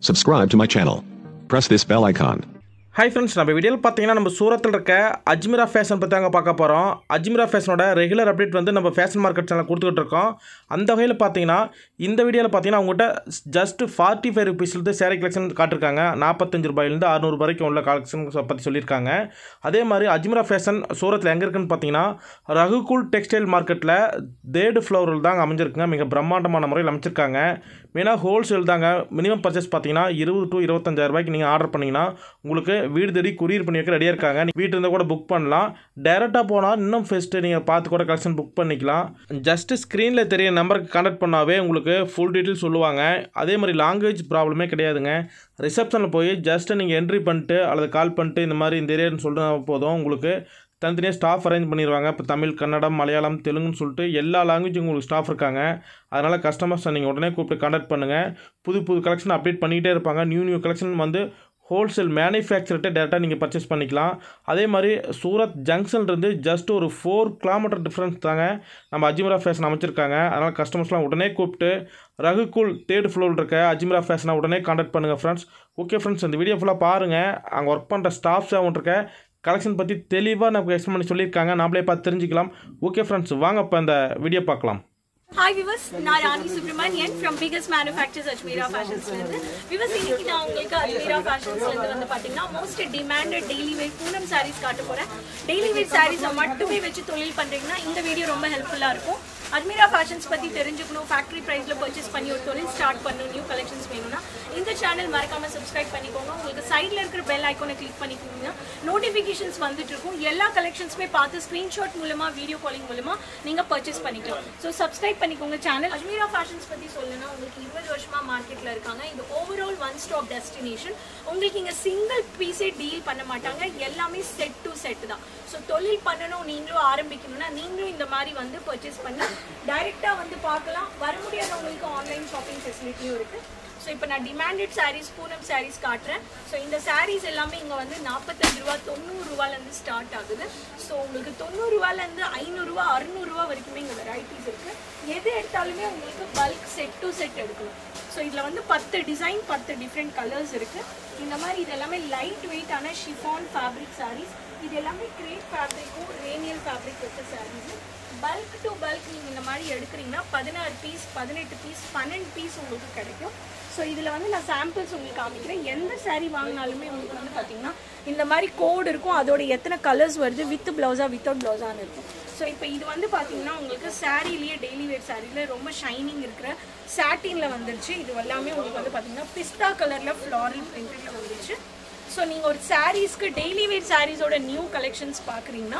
Subscribe to my channel. Press this bell icon. Hi friends நம்ம வீடியோவில் பார்த்தீங்கன்னா நம்ம சூரத்தில் இருக்க அஜ்மீரா ஃபேஷன் பற்றி அங்கே பார்க்க போகிறோம் அஜ்மீரா ஃபேஷனோட ரெகுலர் அப்டேட் வந்து நம்ம ஃபேஷன் மார்க்கெட் சேனல் கொடுத்துக்கிட்டு இருக்கோம் அந்த வகையில் பார்த்தீங்கன்னா இந்த வீடியோவில் பார்த்தீங்கன்னா அவங்ககிட்ட ஜஸ்ட் ஃபார்ட்டி ஃபைவ் ருபீஸ்லேருந்து சேரீ கலெக்ஷன் காட்டிருக்காங்க நாற்பத்தஞ்சு ரூபாயிலேருந்து அறுநூறு வரைக்கும் உள்ள கலெக்ஷன் பற்றி சொல்லியிருக்காங்க அதே மாதிரி அஜ்மீரா ஃபேஷன் சூரத்தில் எங்கே இருக்குன்னு பார்த்தீங்கன்னா ரகுகுல் டெக்ஸ்டைல் மார்க்கெட்டில் தேர்டு ஃப்ளோரில் தாங்க அமைஞ்சிருக்குங்க மிக பிரம்மாண்டமான முறையில் அமைச்சிருக்காங்க மெயினாக ஹோல்சேல் தாங்க மினிமம் பர்ச்சேஸ் பார்த்தீங்கன்னா இருபது டு இருபத்தஞ்சாயிரம் ரூபாய்க்கு நீங்கள் ஆர்டர் பண்ணிங்கன்னா உங்களுக்கு வீடு தேடி கொரியர் பண்ணி வைக்க ரெடியாக இருக்காங்க நீ வீட்டில் இருந்தால் கூட புக் பண்ணலாம் டேரெக்டாக போனால் இன்னும் ஃபஸ்ட்டு நீங்கள் பார்த்து கூட கலெக்ஷன் புக் பண்ணிக்கலாம் ஜஸ்ட்டு ஸ்க்ரீனில் தெரிய நம்பருக்கு கான்டாக்ட் பண்ணாவே உங்களுக்கு ஃபுல் டீட்டெயில் சொல்லுவாங்க அதே மாதிரி லாங்குவேஜ் ப்ராப்ளமே கிடையாதுங்க ரிசப்ஷனில் போய் ஜஸ்ட்டு நீங்கள் என்ட்ரி பண்ணிட்டு அல்லது கால் பண்ணிட்டு இந்த மாதிரி இந்த ஏரியான்னு சொல்லிட்டு போதும் உங்களுக்கு தனித்தனியாக ஸ்டாஃப் அரேஞ்ச் பண்ணிடுவாங்க இப்போ தமிழ் கன்னடம் மலையாளம் தெலுங்குன்னு சொல்லிட்டு எல்லா லாங்குவேஜும் உங்களுக்கு ஸ்டாஃப் இருக்காங்க அதனால் கஸ்டமர்ஸை நீங்கள் உடனே கூப்பிட்டு கான்டாக்ட் பண்ணுங்கள் புது புது கலெக்ஷன் அப்டேட் பண்ணிக்கிட்டே இருப்பாங்க நியூ நியூ கலெக்ஷன் வந்து ஹோல்சேல் மேனுஃபேக்சர்கிட்ட டேரெக்டாக நீங்கள் பர்ச்சேஸ் பண்ணிக்கலாம் அதே மாதிரி சூரத் ஜங்ஷன்லேருந்து ஜஸ்ட் ஒரு ஃபோர் கிலோமீட்டர் டிஃப்ரென்ஸ் தாங்க நம்ம அஜ்மீரா ஃபேஷன் அமைச்சிருக்காங்க அதனால் கஸ்டமர்ஸ்லாம் உடனே கூப்பிட்டு ரகுக்குல் தேர்ட் ஃப்ளோரில் இருக்க அஜ்மீரா ஃபேஷனை உடனே கான்டாக்ட் பண்ணுங்கள் ஃப்ரெண்ட்ஸ் ஓகே ஃப்ரெண்ட்ஸ் இந்த வீடியோ ஃபுல்லாக பாருங்கள் அங்கே ஒர்க் பண்ணுற ஸ்டாஃப்ஸ் அவங்க இருக்க கலெக்ஷன் பற்றி தெளிவாக நமக்கு எக்ஸ்பிளைன் பண்ணி சொல்லியிருக்காங்க நாமளே பார்த்து தெரிஞ்சுக்கலாம் ஓகே ஃப்ரெண்ட்ஸ் வாங்க இப்போ இந்த வீடியோ பார்க்கலாம் ஹாய் விவஸ் நான் Rani Subramanian from biggest manufacturers Ajmera ஃபேஷன்ஸ்லேருந்து விவஸ் இன்னைக்கு நான் உங்களுக்கு அஜ்மீரா ஃபேஷன்ஸ்லேருந்து வந்து பார்த்தீங்கன்னா most demanded daily wear Poonam sarees காட்ட போகிறேன் டெய்லி வேர் சாரீஸை மட்டுமே வச்சு தொழில் பண்ணுறீங்கன்னா இந்த வீடியோ ரொம்ப ஹெல்ப்ஃபுல்லாக இருக்கும் அஜ்மீரா ஃபேஷன்ஸ் பற்றி தெரிஞ்சுக்கணும் ஃபேக்ட்ரி ப்ரைஸில் பர்ச்சேஸ் பண்ணி ஒரு தொழில் ஸ்டார்ட் பண்ணணும் நியூ கலெக்ஷன்ஸ் வேணும்னா இந்த சேனல் மறக்காம சப்ஸ்கிரைப் பண்ணிக்கோங்க உங்களுக்கு சைடில் இருக்கிற பெல் ஐக்கானை கிளிக் பண்ணிக்கோங்க நோட்டிஃபிகேஷன்ஸ் வந்துட்டு இருக்கும் எல்லா கலெக்ஷன்ஸுமே பார்த்து ஸ்க்ரீன்ஷாட் மூலமா வீடியோ காலிங் மூலமா நீங்க பர்ச்சேஸ் பண்ணிக்கலாம் ஸோ சப்ஸ்கிரைப் பண்ணிக்கோங்க சேனல் அஜ்மீரா ஃபேஷன்ஸ் பத்தி சொல்லணும்னா உங்களுக்கு இருபது வருஷமா மார்க்கெட்ல இருக்காங்க இது ஓவரால் ஒன் ஸ்டாப் டெஸ்டினேஷன் உங்களுக்கு இங்க சிங்கிள் பீஸே டீல் பண்ண மாட்டாங்க எல்லாமே செட் டு செட் தான் ஸோ தொழில் பண்ணணும் நீங்களும் ஆரம்பிக்கணும்னா நீங்களும் இந்த மாதிரி வந்து பர்ச்சேஸ் பண்ணி டைரெக்டா வந்து பார்க்கலாம் வர முடியாதவங்களுக்கு ஆன்லைன் ஷாப்பிங் ஃபெசிலிட்டியும் இருக்கு ஸோ இப்போ நான் டிமாண்டட் சாரீஸ் பூனம் சாரீஸ் காட்டுறேன் ஸோ இந்த சாரீஸ் எல்லாமே இங்கே வந்து நாற்பத்தஞ்சு ரூபா தொண்ணூறு ரூபாலேருந்து ஸ்டார்ட் ஆகுது ஸோ உங்களுக்கு தொண்ணூறு ரூபாலேருந்து ஐநூறுரூவா அறுநூறுவா வரைக்குமே இங்கே வெரைட்டிஸ் இருக்குது எது எடுத்தாலுமே உங்களுக்கு பல்க் செட் டு செட் எடுக்கணும் ஸோ இதில் வந்து பத்து டிசைன் பத்து டிஃப்ரெண்ட் கலர்ஸ் இருக்குது இந்த மாதிரி இது எல்லாமே லைட் வெயிட்டான ஷிஃபான் ஃபேப்ரிக் சாரீஸ் இது எல்லாமே கிரேட் ஃபேப்ரிக்கும் ரேனியல் ஃபேப்ரிக் வச்ச சாரீஸ் பல்க் டு பல்க் நீங்கள் இந்த மாதிரி எடுக்கிறீங்கன்னா பதினாறு பீஸ் பதினெட்டு பீஸ் பன்னெண்டு பீஸ் உங்களுக்கு கிடைக்கும் ஸோ இதில் வந்து நான் சாம்பிள்ஸ் உங்களுக்கு காமிக்கிறேன் எந்த saree வாங்கினாலுமே உங்களுக்கு வந்து பார்த்தீங்கன்னா இந்த மாதிரி கோடு இருக்கும் அதோட எத்தனை கலர்ஸ் வருது வித் ப்ளவுஸா வித்தவுட் ப்ளவுஸான்னு இருக்கும் ஸோ இப்போ இது வந்து பார்த்தீங்கன்னா உங்களுக்கு சாரீலேயே டெய்லி வேர் சாரியில் ரொம்ப ஷைனிங் இருக்கிற சாட்டினில் வந்துருச்சு இது எல்லாமே உங்களுக்கு வந்து பார்த்தீங்கன்னா பிஸ்தா கலரில் ஃப்ளாரல் பிரிண்டடில் வந்துருச்சு ஸோ நீங்கள் ஒரு சாரீஸ்க்கு டெய்லி வேர் சாரீஸோட நியூ கலெக்ஷன்ஸ் பார்க்குறீங்கன்னா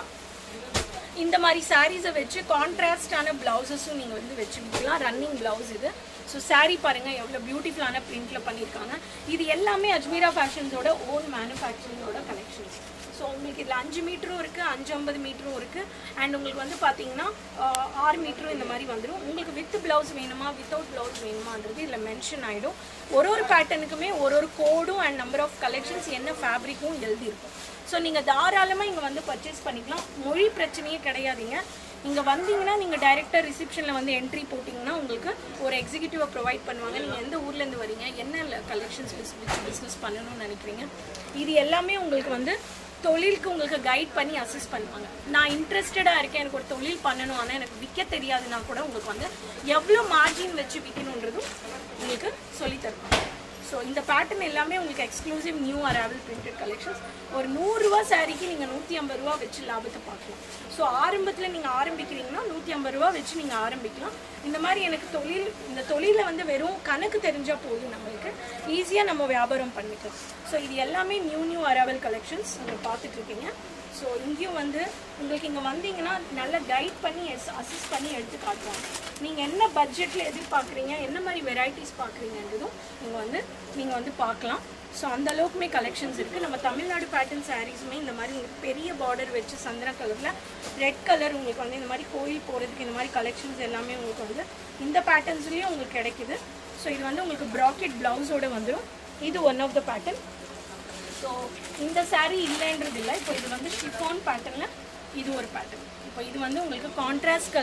இந்த மாதிரி சாரீஸை வச்சு கான்ட்ராஸ்டான ப்ளவுசஸும் நீங்கள் வந்து வச்சு விற்கலாம் ரன்னிங் ப்ளவுஸ் இது ஸோ saree பாருங்கள் எவ்வளோ பியூட்டிஃபுல்லான பிரிண்டில் பண்ணியிருக்காங்க இது எல்லாமே அஜ்மீரா ஃபேஷன்ஸோட ஓன் மேனுஃபேக்சரிங்கோட கலெக்ஷன்ஸ் ஸோ உங்களுக்கு இதில் அஞ்சு மீட்டரும் இருக்குது அஞ்சு ஐம்பது மீட்டரும் இருக்குது அண்ட் உங்களுக்கு வந்து பார்த்தீங்கன்னா ஆஹ், ஆறு மீட்டரும் இந்த மாதிரி வந்துடும் உங்களுக்கு வித் ப்ளவுஸ் வேணுமா வித்தவுட் ப்ளவுஸ் வேணுமான்றது இதில் மென்ஷன் ஆகிடும் ஒரு ஒரு பேட்டர்னுக்குமே ஒரு ஒரு கோடும் அண்ட் நம்பர் ஆஃப் கலெக்ஷன்ஸ் என்ன ஃபேப்ரிக்கும் எழுதியிருக்கும் ஸோ நீங்கள் தாராளமாக இங்கே வந்து பர்ச்சேஸ் பண்ணிக்கலாம் மொழி பிரச்சனையே கிடையாதுங்க இங்கே வந்தீங்கன்னா நீங்கள் டைரெக்டாக ரிசப்ஷனில் வந்து என்ட்ரி போட்டிங்கன்னா உங்களுக்கு ஒரு எக்ஸிக்யூட்டிவை ப்ரொவைட் பண்ணுவாங்க நீங்கள் எந்த ஊர்லேருந்து வரீங்க என்ன கலெக்ஷன்ஸ் பிஸ்னஸ் பண்ணணும்னு நினைக்கிறீங்க இது எல்லாமே உங்களுக்கு வந்து தொழிலுக்கு உங்களுக்கு கைட் பண்ணி அசிஸ்ட் பண்ணுவாங்க நான் இன்ட்ரெஸ்டடாக இருக்கேன் எனக்கு ஒரு தொழில் பண்ணணும் ஆனால் எனக்கு விற்க தெரியாதுன்னா கூட உங்களுக்கு வந்து எவ்வளோ மார்ஜின் வச்சு விற்கணுன்றதும் உங்களுக்கு சொல்லித் தருவாங்க ஸோ இந்த பேட்டர்ன் எல்லாமே உங்களுக்கு exclusive new arrival printed collections ஒரு நூறுரூவா சாரிக்கு நீங்கள் நூற்றி ஐம்பது ரூபா வச்சு லாபத்தை பார்க்கலாம் ஸோ ஆரம்பத்தில் நீங்கள் ஆரம்பிக்கிறீங்கன்னா நூற்றி ஐம்பது ரூபா வச்சு நீங்கள் ஆரம்பிக்கலாம் இந்த மாதிரி எனக்கு தொழில் இந்த தொழிலில் வந்து வெறும் கணக்கு தெரிஞ்சால் போதும் நம்மளுக்கு ஈஸியாக நம்ம வியாபாரம் பண்ணிக்கலாம் ஸோ இது எல்லாமே நியூ நியூ அராவல் கலெக்ஷன்ஸ் நீங்கள் பார்த்துட்டு இருக்கீங்க ஸோ இங்கேயும் வந்து உங்களுக்கு இங்கே வந்தீங்கன்னா நல்லா கைட் பண்ணி எஸ் அசிஸ்ட் பண்ணி எடுத்து காட்டுவாங்க நீங்கள் என்ன பட்ஜெட்டில் எதிர்பார்க்குறீங்க என்ன மாதிரி வெரைட்டிஸ் பார்க்குறீங்கன்றதும் நீங்கள் வந்து நீங்கள் வந்து பார்க்கலாம் ஸோ அந்த அளவுக்குமே கலெக்ஷன்ஸ் இருக்குது நம்ம தமிழ்நாடு பேட்டர்ன் சாரீஸுமே இந்த மாதிரி உங்களுக்கு பெரிய பார்டர் வச்சு சந்திர கலரில் ரெட் கலர் உங்களுக்கு வந்து இந்த மாதிரி கோயில் போகிறதுக்கு இந்த மாதிரி கலெக்ஷன்ஸ் எல்லாமே உங்களுக்கு வந்து இந்த பேட்டர்ன்ஸ்லேயும் உங்களுக்கு கிடைக்குது ஸோ இது வந்து உங்களுக்கு ப்ராக்கெட் ப்ளவுஸோட வந்துடும் இது one of the pattern so இந்த saree இல்லைன்றது இல்லை இப்போ இது வந்து ஷிஃபான் பேட்டர்னில் இது ஒரு பேட்டர்ன் இப்போ இது வந்து உங்களுக்கு கான்ட்ராஸ்ட் கலர்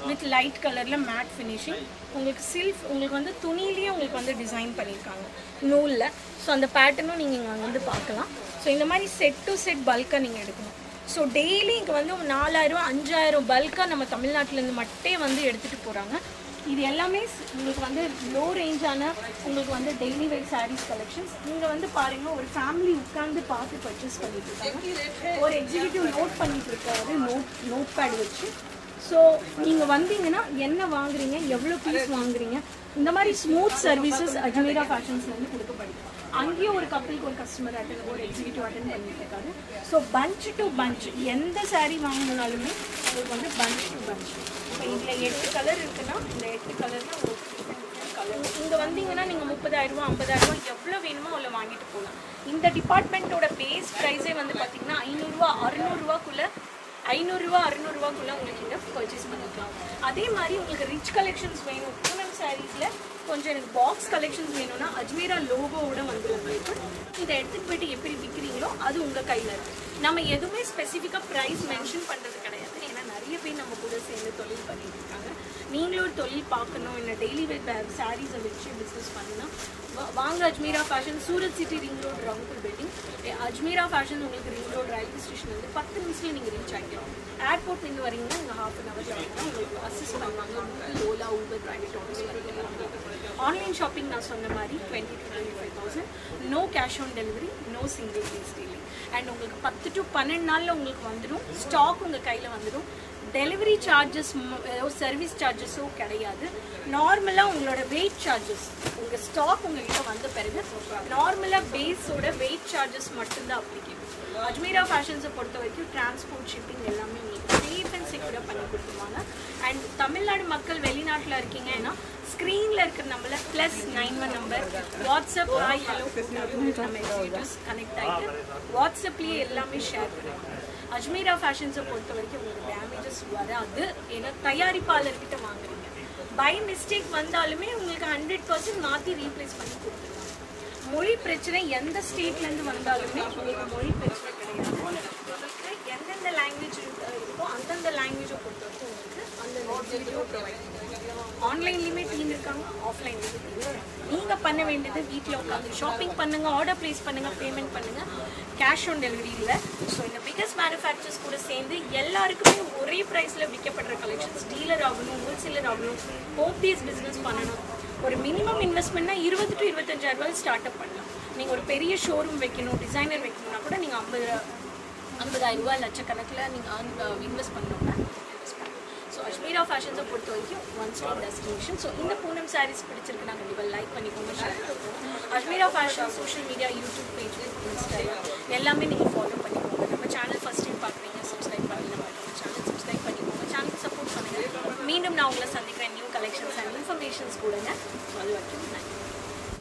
வித் லைட் கலரில் மேட் ஃபினிஷிங் உங்களுக்கு சில்க் உங்களுக்கு வந்து துணியிலேயே உங்களுக்கு வந்து டிசைன் பண்ணியிருக்காங்க நூலில் ஸோ அந்த பேட்டர்னும் நீங்கள் இங்கே வந்து பார்க்கலாம் ஸோ இந்த மாதிரி செட் டு செட் பல்காக நீங்கள் எடுக்கணும் ஸோ டெய்லி இங்கே வந்து நாலாயிரம் அஞ்சாயிரம் பல்காக நம்ம தமிழ்நாட்டிலேருந்து மட்டும் வந்து எடுத்துகிட்டு போகிறாங்க இது எல்லாமே ஸ்- உங்களுக்கு வந்து லோ ரேஞ்சான உங்களுக்கு வந்து டெய்லி வேர் சாரீஸ் கலெக்ஷன்ஸ் இங்கே வந்து பாருங்க ஒரு ஃபேமிலி உட்கார்ந்து பார்த்து பர்ச்சேஸ் பண்ணிட்டு இருக்காங்க ஒரு எக்ஸிக்யூட்டிவ் நோட் பண்ணிட்டு இருக்காரு நோட் நோட் பேட் வச்சு ஸோ நீங்கள் வந்தீங்கன்னா என்ன வாங்குறீங்க எவ்வளோ பீஸ் வாங்குறீங்க இந்த மாதிரி ஸ்மூத் சர்வீசஸ் அஜ்மீரா ஃபேஷன்ஸ்லேருந்து கொடுக்கப்படுது அங்கேயும் ஒரு கப்பலுக்கு ஒரு கஸ்டமர் அட்டன் ஒரு எக்ஸிக்யூட்டிவ் அட்டன் பண்ணிட்டு இருக்காரு ஸோ பஞ்ச் டு பஞ்ச் எந்த saree வாங்கினாலுமே உங்களுக்கு வந்து பஞ்ச் டு பஞ்ச் இப்போ இதில் எட்டு கலர் இருக்குன்னா இந்த எட்டு கலரில் உங்களுக்கு கலர் இங்கே வந்தீங்கன்னா நீங்கள் முப்பதாயிரம் ரூபா ஐம்பதாயிரம் ரூபா எவ்வளோ வேணுமோ அவ்வளோ வாங்கிட்டு போகலாம் இந்த டிபார்ட்மெண்ட்டோட பேஸ் ப்ரைஸே வந்து பார்த்தீங்கன்னா ஐநூறுரூவா அறுநூறுவாக்குள்ளே ஐநூறுரூவா அறுநூறுவாக்குள்ளே உங்களுக்கு இங்கே பர்ச்சேஸ் பண்ணிக்கலாம் அதே மாதிரி உங்களுக்கு ரிச் கலெக்ஷன்ஸ் வேணும் பூனம் சாரீஸில் கொஞ்சம் எனக்கு பாக்ஸ் கலெக்ஷன்ஸ் வேணும்னா அஜ்மீரா லோகோவோட வந்துடும் உங்களுக்கு இதை எடுத்துகிட்டு போயிட்டு எப்படி விற்கிறீங்களோ அது உங்கள் கையில் இருக்கு நம்ம எதுவுமே ஸ்பெசிஃபிக்காக ப்ரைஸ் மென்ஷன் பண்ணுறது கிடையாது ஏன்னா நிறைய பேர் நம்ம கூட சேர்ந்து தொழில் பண்ணிட்டு இருக்காங்க நீங்களும் ஒரு தொழில் பார்க்கணும் இல்லை டெய்லி வேர் சாரீஸை வச்சு பிஸ்னஸ் பண்ணணும் வா- வாங்க Ajmera fashion Surat city ring road rounder building Ajmera fashion உங்களுக்கு ரிங் ரோட் ரயில்வே ஸ்டேஷன் வந்து பத்து நிமிஷத்தில் நீங்கள் ரீச் ஆகிக்கலாம் ஏர்போர்ட்லேருந்து வரீங்கன்னா இங்கே ஹாஃப் அன் ஹவர் வரீங்கன்னா உங்களுக்கு அசிஸ்ட் பண்ணுவாங்க Ola Uber private autos online shopping நான் சொன்ன மாதிரி twenty to twenty five thousand no cash on delivery no single days delivery and உங்களுக்கு பத்து டு பன்னெண்டு நாளில் உங்களுக்கு வந்துடும் ஸ்டாக் உங்கள் கையில் வந்துடும் டெலிவரி சார்ஜஸ் சர்வீஸ் சார்ஜஸோ கிடையாது நார்மலாக உங்களோட வெயிட் சார்ஜஸ் உங்கள் ஸ்டாக் உங்ககிட்ட வந்த பிறகு நார்மலாக பேஸோட வெயிட் சார்ஜஸ் மட்டும்தான் அப்ளிகேபிள் அஜ்மீரா ஃபேஷன்ஸை பொறுத்த வரைக்கும் டிரான்ஸ்போர்ட் ஷிப்பிங் எல்லாமே உங்களுக்கு சேஃப் அண்ட் செக்யூராக பண்ணி கொடுத்துருவாங்க அண்ட் தமிழ்நாடு மக்கள் வெளிநாட்டில் இருக்கீங்கன்னா ஸ்க்ரீனில் இருக்கிற நம்பரில் plus nine one number WhatsApp hi hello நம்ம எக்ஸிக்யூட்டிவ்ஸ் கனெக்ட் ஆகிட்டு வாட்ஸ்அப்லேயே எல்லாமே ஷேர் பண்ணுவாங்க அஜ்மீரா ஃபேஷன்ஸை பொறுத்த வரைக்கும் உங்களுக்கு டேமேஜஸ் வராது ஏன்னா தயாரிப்பாளர்கிட்ட வாங்குறீங்க பை மிஸ்டேக் வந்தாலுமே உங்களுக்கு ஹண்ட்ரட் பர்சன்ட் மாற்றி ரீப்ளேஸ் பண்ணி கொடுத்துருவாங்க மொழி பிரச்சனை எந்த ஸ்டேட்லேருந்து வந்தாலுமே உங்களுக்கு மொழி பிரச்சனை கிடையாது உங்களுக்கு எந்தெந்த லாங்குவேஜ் இருக்கோ அந்தந்த லாங்குவேஜை பொறுத்த வரைக்கும் உங்களுக்கு அந்த வீடியோ ப்ரொவைட் ஆன்லைன்லேயுமே டீம் இருக்காங்க ஆஃப்லைன்லேயுமே டீம் இருக்காங்க நீங்கள் பண்ண வேண்டியது வீட்டில் உட்காந்து ஷாப்பிங் பண்ணுங்க ஆர்டர் ப்ளேஸ் பண்ணுங்க பேமெண்ட் பண்ணுங்க கேஷ் ஆன் டெலிவரி இல்லை ஸோ இந்த பிகஸ்ட் மேனுஃபேக்சர்ஸ் கூட சேர்ந்து எல்லாருக்குமே ஒரே ப்ரைஸில் விற்கப்படுற கலெக்ஷன்ஸ் டீலர் ஆகணும் ஹோல்சேலர் ஆகணும் ஹோம் பேஸ் பிஸ்னஸ் பண்ணணும் ஒரு மினிமம் இன்வெஸ்ட்மெண்ட்னா இருபது டு இருபத்தஞ்சாயிரம் ரூபாய் ஸ்டார்ட் அப் பண்ணலாம் நீங்கள் ஒரு பெரிய ஷோரூம் வைக்கணும் டிசைனர் வைக்கணும்னா கூட நீங்கள் ஐம்பது ஐம்பதாயிரம் ரூபாய் லட்சக்கணக்கில் நீங்கள் இன்வெஸ்ட் பண்ணணும்னா இன்வெஸ்ட் பண்ணலாம் ஸோ அஜ்மீரா ஃபேஷன்ஸை பொறுத்த வரைக்கும் ஒன் ஸ்டாப் டெஸ்டினேஷன் ஸோ இந்த பூனம் சாரீஸ் பிடிச்சிருக்குன்னா கண்டிப்பாக லைக் பண்ணிக்கோங்க ஷேர் பண்ணிக்கோங்க Ajmera fashion social media YouTube page Instagram எல்லாமே நீங்கள் ஃபாலோ பண்ணிக்கோங்க நம்ம சேனல் ஃபஸ்ட் டைம் பார்க்குறீங்க சப்ஸ்கிரைப் பண்ணல நம்ம சேனல் சப்ஸ்கிரைப் பண்ணிக்கோங்க சேனலுக்கு சப்போர்ட் பண்ணுங்கள் மீண்டும் நான் உங்களை சந்திக்கிறேன் நியூ கலெக்ஷன்ஸ் அண்ட் இன்ஃபர்மேஷன்ஸ் கொடுங்க அது வரைக்கும் நன்றி